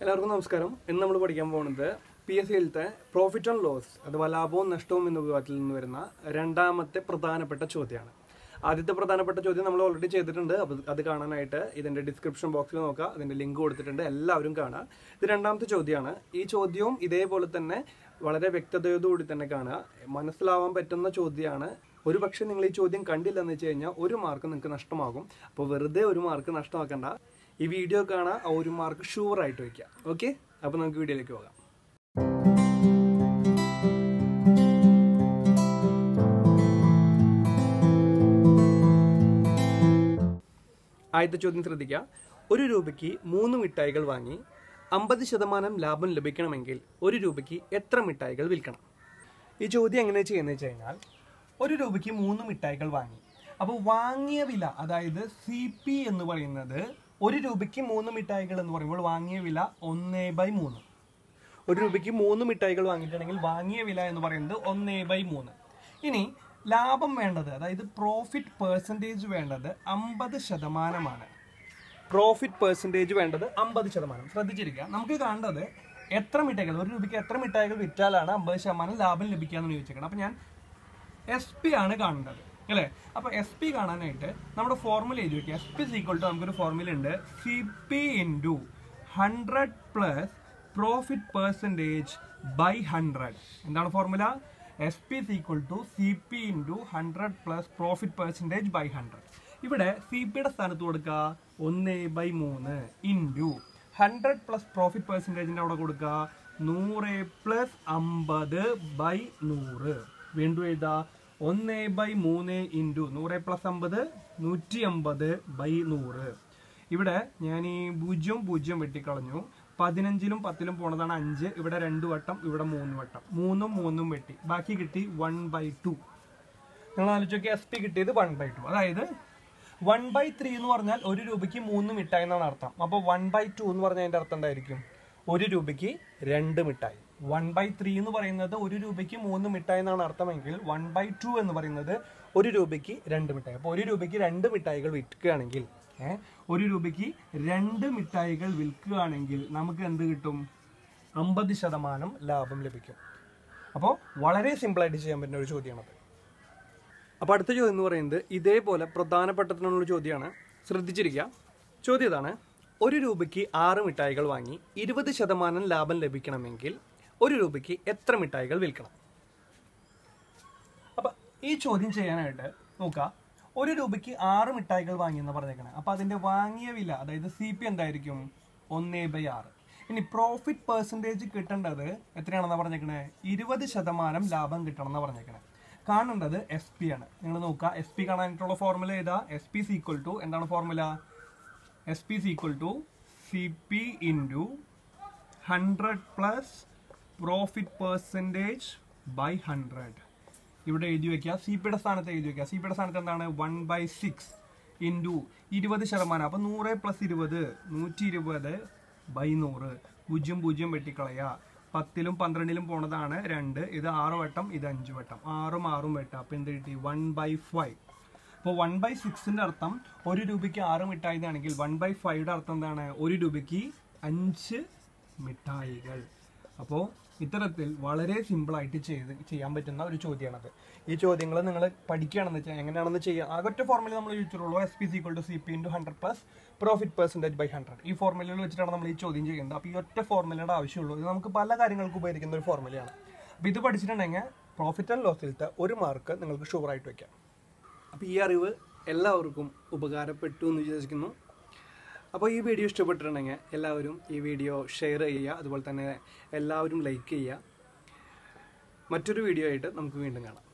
എല്ലാവർക്കും നമസ്കാരം ഇന്ന് നമ്മൾ പഠിക്കാൻ പോകുന്നത് പി എസ് സിയിലത്തെ പ്രോഫിറ്റ് ആൻഡ് ലോസ് അഥവാ ലാഭവും നഷ്ടവും എന്ന വിഭാഗത്തിൽ നിന്ന് വരുന്ന രണ്ടാമത്തെ പ്രധാനപ്പെട്ട ചോദ്യമാണ് ആദ്യത്തെ പ്രധാനപ്പെട്ട ചോദ്യം നമ്മൾ ഓൾറെഡി ചെയ്തിട്ടുണ്ട് അപ്പോൾ അത് കാണാനായിട്ട് ഇതിന്റെ ഡിസ്ക്രിപ്ഷൻ ബോക്സിൽ നോക്കുക അതിന്റെ ലിങ്ക് കൊടുത്തിട്ടുണ്ട് എല്ലാവരും കാണുക ഇത് രണ്ടാമത്തെ ചോദ്യമാണ് ഈ ചോദ്യവും ഇതേപോലെ തന്നെ വളരെ വ്യക്തതയോടുകൂടി തന്നെ കാണുക മനസ്സിലാവാൻ പറ്റുന്ന ചോദ്യമാണ് ഒരു പക്ഷേ നിങ്ങൾ ഈ ചോദ്യം കണ്ടില്ലെന്ന് വെച്ച് കഴിഞ്ഞാൽ ഒരു മാർക്ക് നിങ്ങൾക്ക് നഷ്ടമാകും അപ്പോൾ വെറുതെ ഒരു മാർക്ക് നഷ്ടമാക്കണ്ട ഈ വീഡിയോ കാണാൻ ആ ഒരു മാർക്ക് ഷുവർ ആയിട്ട് വെക്കാം ഓക്കെ അപ്പോൾ നമുക്ക് വീഡിയോയിലേക്ക് പോകാം ആദ്യത്തെ ചോദ്യം ശ്രദ്ധിക്കുക ഒരു രൂപയ്ക്ക് മൂന്ന് മിഠായികൾ വാങ്ങി അമ്പത് ശതമാനം ലാഭം ലഭിക്കണമെങ്കിൽ ഒരു രൂപയ്ക്ക് എത്ര മിഠായികൾ വിൽക്കണം ഈ ചോദ്യം എങ്ങനെ ചെയ്യുന്നത് വെച്ച് കഴിഞ്ഞാൽ ഒരു രൂപയ്ക്ക് മൂന്ന് മിഠായികൾ വാങ്ങി അപ്പോൾ വാങ്ങിയ വില അതായത് സി പി എന്ന് പറയുന്നത് ഒരു രൂപയ്ക്ക് മൂന്ന് മിഠായികൾ എന്ന് പറയുമ്പോൾ വാങ്ങിയ വില ഒന്നേ ബൈ മൂന്ന് ഒരു രൂപയ്ക്ക് മൂന്ന് മിഠായികൾ വാങ്ങിയിട്ടുണ്ടെങ്കിൽ വാങ്ങിയ വില എന്ന് പറയുന്നത് ഒന്നേ ബൈ മൂന്ന് ഇനി ലാഭം വേണ്ടത് അതായത് പ്രോഫിറ്റ് പെർസെൻറ്റേജ് വേണ്ടത് അമ്പത് ശതമാനമാണ് പ്രോഫിറ്റ് പെർസെൻറ്റേജ് വേണ്ടത് അമ്പത് ശതമാനം ശ്രദ്ധിച്ചിരിക്കുക നമുക്ക് കാണേണ്ടത് എത്ര മിഠായികൾ ഒരു രൂപയ്ക്ക് എത്ര മിഠായികൾ വിറ്റാലാണ് അമ്പത് ശതമാനം ലാഭം ലഭിക്കാന്ന് ചോദിച്ചേക്കണം അപ്പം ഞാൻ എസ് പി ആണ് കാണേണ്ടത് അല്ലേ അപ്പൊ എസ് പി കാണാനായിട്ട് നമ്മുടെ ഫോർമുല എഴുതി വെക്കുക എസ് പി ഈക്വൽ ടു നമുക്കൊരു ഫോർമുല ഉണ്ട് C P into hundred plus profit percentage by hundred എന്താണ് formula S P equal to C P into hundred plus profit percentage by hundred ഇവിടെ C പിയുടെ സ്ഥാനത്ത് കൊടുക്കുക ഒന്ന് ബൈ മൂന്ന് ഇൻറ്റു ഹൺഡ്രഡ് പ്ലസ് പ്രോഫിറ്റ് പെർസെൻറ്റേജിൻ്റെ അവിടെ കൊടുക്കുക നൂറ് പ്ലസ് അമ്പത് ബൈ നൂറ് വീണ്ടും എഴുതാ ഒന്ന് ബൈ മൂന്ന് ഇൻറ്റു നൂറ് പ്ലസ് അമ്പത് നൂറ്റി അമ്പത് ബൈ നൂറ് ഇവിടെ ഞാൻ ഈ പൂജ്യം പൂജ്യം വെട്ടിക്കളഞ്ഞു പതിനഞ്ചിലും പത്തിലും പോണതാണ് അഞ്ച് ഇവിടെ രണ്ട് വട്ടം ഇവിടെ മൂന്ന് വട്ടം മൂന്നും മൂന്നും വെട്ടി ബാക്കി കിട്ടി വൺ ബൈ ടു നിങ്ങൾ ആലോചിച്ച് എസ് പി കിട്ടിയത് വൺ ബൈ ടു അതായത് വൺ ബൈ ത്രീ എന്ന് പറഞ്ഞാൽ ഒരു രൂപയ്ക്ക് മൂന്ന് മിഠായി എന്നാണ് അർത്ഥം അപ്പോൾ വൺ ബൈ ടു എന്ന് പറഞ്ഞാൽ അതിന്റെ അർത്ഥം എന്തായിരിക്കും ഒരു രൂപയ്ക്ക് രണ്ട് മിഠായി വൺ ബൈ ത്രീ എന്ന് പറയുന്നത് ഒരു രൂപയ്ക്ക് മൂന്ന് മിഠായി എന്നാണ് അർത്ഥമെങ്കിൽ വൺ ബൈ ടു എന്ന് പറയുന്നത് ഒരു രൂപയ്ക്ക് രണ്ട് മിഠായി അപ്പോൾ ഒരു രൂപയ്ക്ക് രണ്ട് മിഠായികൾ വിൽക്കുകയാണെങ്കിൽ ഏഹ് ഒരു രൂപയ്ക്ക് രണ്ട് മിഠായികൾ വിൽക്കുകയാണെങ്കിൽ നമുക്ക് എന്ത് കിട്ടും അമ്പത് ശതമാനം ലാഭം ലഭിക്കും അപ്പോൾ വളരെ സിമ്പിളായിട്ട് ചെയ്യാൻ പറ്റുന്ന ഒരു ചോദ്യമാണത് അപ്പോൾ അടുത്ത ചോദ്യം എന്ന് പറയുന്നത് ഇതേപോലെ പ്രധാനപ്പെട്ടതിനുള്ള ചോദ്യമാണ് ശ്രദ്ധിച്ചിരിക്കുക ചോദ്യം ഇതാണ് ഒരു രൂപയ്ക്ക് ആറ് മിഠായികൾ വാങ്ങി ഇരുപത് ശതമാനം ലാഭം ലഭിക്കണമെങ്കിൽ ഒരു രൂപയ്ക്ക് എത്ര മിഠായികൾ വിൽക്കണം അപ്പൊ ഈ ചോദ്യം ചെയ്യാനായിട്ട് നോക്കുക ഒരു രൂപയ്ക്ക് ആറ് മിഠായികൾ വാങ്ങി എന്ന് പറഞ്ഞേക്കണേ അപ്പൊ അതിന്റെ വാങ്ങിയ വില അതായത് സി പി എന്തായിരിക്കും ഒന്നേ ബൈ ആറ് ഇനി പ്രോഫിറ്റ് പെർസെൻറ്റേജ് കിട്ടേണ്ടത് എത്രയാണെന്ന് പറഞ്ഞേക്കണേ ഇരുപത് ശതമാനം ലാഭം കിട്ടണം എന്ന് പറഞ്ഞേക്കണേ കാണേണ്ടത് എസ് പി ആണ് നിങ്ങൾ നോക്കുക എസ് പി കാണാനായിട്ടുള്ള ഫോർമുല ഏതാ എസ് പി ഈക്വൽ ടു എന്താണ് formula S P equal to C P into hundred plus profit percentage by hundred ഇവിടെ എഴുതി വെക്കുക സി പിയുടെ സ്ഥാനത്ത് എഴുതി വെക്കുക സി പിയുടെ സ്ഥാനത്ത് എന്താണ് വൺ ബൈ സിക്സ് ഇൻറ്റു ഇരുപത് ശതമാനം അപ്പം നൂറ് പ്ലസ് ഇരുപത് നൂറ്റി ഇരുപത് ബൈ നൂറ് പൂജ്യം പൂജ്യം വെട്ടിക്കളയുക പത്തിലും പന്ത്രണ്ടിലും പോണതാണ് രണ്ട് ഇത് ആറ് വട്ടം ഇത് അഞ്ച് വട്ടം ആറും ആറും വെട്ടം അപ്പം എന്ത് കിട്ടി വൺ ബൈ ഫൈവ് അപ്പോൾ വൺ ബൈ സിക്സിന്റെ അർത്ഥം ഒരു രൂപയ്ക്ക് ആറ് മിഠായി എന്നാണെങ്കിൽ വൺ ബൈ ഫൈവയുടെ അർത്ഥം എന്താണ് ഒരു രൂപയ്ക്ക് അഞ്ച് മിഠായികൾ അപ്പോൾ ഇത്തരത്തിൽ വളരെ സിമ്പിളായിട്ട് ചെയ്ത് ചെയ്യാൻ പറ്റുന്ന ഒരു ചോദ്യമാണത് ഈ ചോദ്യങ്ങൾ നിങ്ങൾ പഠിക്കുകയാണെന്ന് വെച്ചാൽ എങ്ങനെയാണെന്ന് ചെയ്യാം ആകൊറ്റ ഫോർമുല നമ്മൾ ചോദിച്ചിട്ടുള്ളൂ S P equal to C P into hundred plus profit percentage by hundred ഈ ഫോർമുലയിൽ വെച്ചിട്ടാണ് നമ്മൾ ഈ ചോദ്യം ചെയ്യുന്നത് അപ്പോൾ ഈ ഒറ്റ ഫോർമുലയുടെ ആവശ്യമുള്ളൂ ഇത് നമുക്ക് പല കാര്യങ്ങൾക്ക് ഉപയോഗിക്കുന്ന ഒരു ഫോർമുലയാണ് അപ്പോൾ ഇത് പഠിച്ചിട്ടുണ്ടെങ്കിൽ പ്രോഫിറ്റ് ആൻഡ് ലോസിലത്തെ ഒരു മാർക്ക് നിങ്ങൾക്ക് ഷുവറായിട്ട് വെക്കാം അപ്പോൾ ഈ അറിവ് എല്ലാവർക്കും ഉപകാരപ്പെട്ടു എന്ന് വിശ്വസിക്കുന്നു അപ്പോൾ ഈ വീഡിയോ ഇഷ്ടപ്പെട്ടിട്ടുണ്ടെങ്കിൽ എല്ലാവരും ഈ വീഡിയോ ഷെയർ ചെയ്യുക അതുപോലെ തന്നെ എല്ലാവരും ലൈക്ക് ചെയ്യുക മറ്റൊരു വീഡിയോ ആയിട്ട് നമുക്ക് വീണ്ടും കാണാം